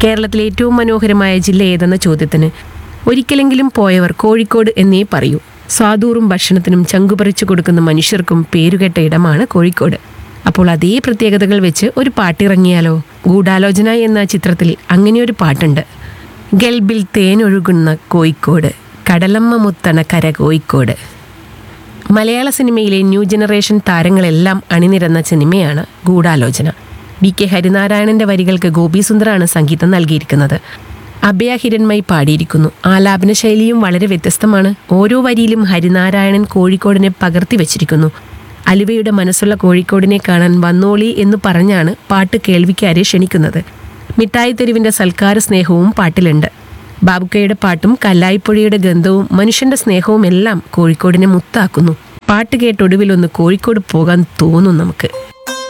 കേരളത്തിലെ ഏറ്റവും മനോഹരമായ ജില്ല ഏതെന്ന ചോദ്യത്തിന് ഒരിക്കലെങ്കിലും പോയവർ കോഴിക്കോട് എന്നേ പറയൂ സ്വാദൂറും ഭക്ഷണത്തിനും ചങ്കുപറിച്ചു കൊടുക്കുന്ന മനുഷ്യർക്കും പേരുകെട്ട ഇടമാണ് കോഴിക്കോട് അപ്പോൾ അതേ പ്രത്യേകതകൾ വെച്ച് ഒരു പാട്ടിറങ്ങിയാലോ ഗൂഢാലോചന എന്ന ചിത്രത്തിൽ അങ്ങനെയൊരു പാട്ടുണ്ട് ഗൽബിൽ തേനൊഴുകുന്ന കോഴിക്കോട് കടലമ്മ മുത്തണ കര കോഴിക്കോട് മലയാള സിനിമയിലെ ന്യൂ ജനറേഷൻ താരങ്ങളെല്ലാം അണിനിരന്ന സിനിമയാണ് ഗൂഢാലോചന ബി കെ ഹരിനാരായണന്റെ വരികൾക്ക് ഗോപി സുന്ദറാണ് സംഗീതം നൽകിയിരിക്കുന്നത് അഭയ ഹിരൺമയി പാടിയിരിക്കുന്നു ആലാപന ശൈലിയും വളരെ വ്യത്യസ്തമാണ് ഓരോ വരിയിലും ഹരിനാരായണൻ കോഴിക്കോടിനെ പകർത്തി വച്ചിരിക്കുന്നു അലുവയുടെ മനസ്സുള്ള കോഴിക്കോടിനെ കാണാൻ വന്നോളി എന്ന് പറഞ്ഞാണ് പാട്ട് കേൾവിക്കാരെ ക്ഷണിക്കുന്നത് മിഠായി തെരുവിന്റെ സൽക്കാര സ്നേഹവും പാട്ടിലുണ്ട് ബാബുക്കയുടെ പാട്ടും കല്ലായിപ്പുഴയുടെ ഗന്ധവും മനുഷ്യന്റെ സ്നേഹവും എല്ലാം കോഴിക്കോടിനെ മുത്താക്കുന്നു പാട്ട് കേട്ടൊടുവിലൊന്ന് കോഴിക്കോട് പോകാൻ തോന്നും നമുക്ക്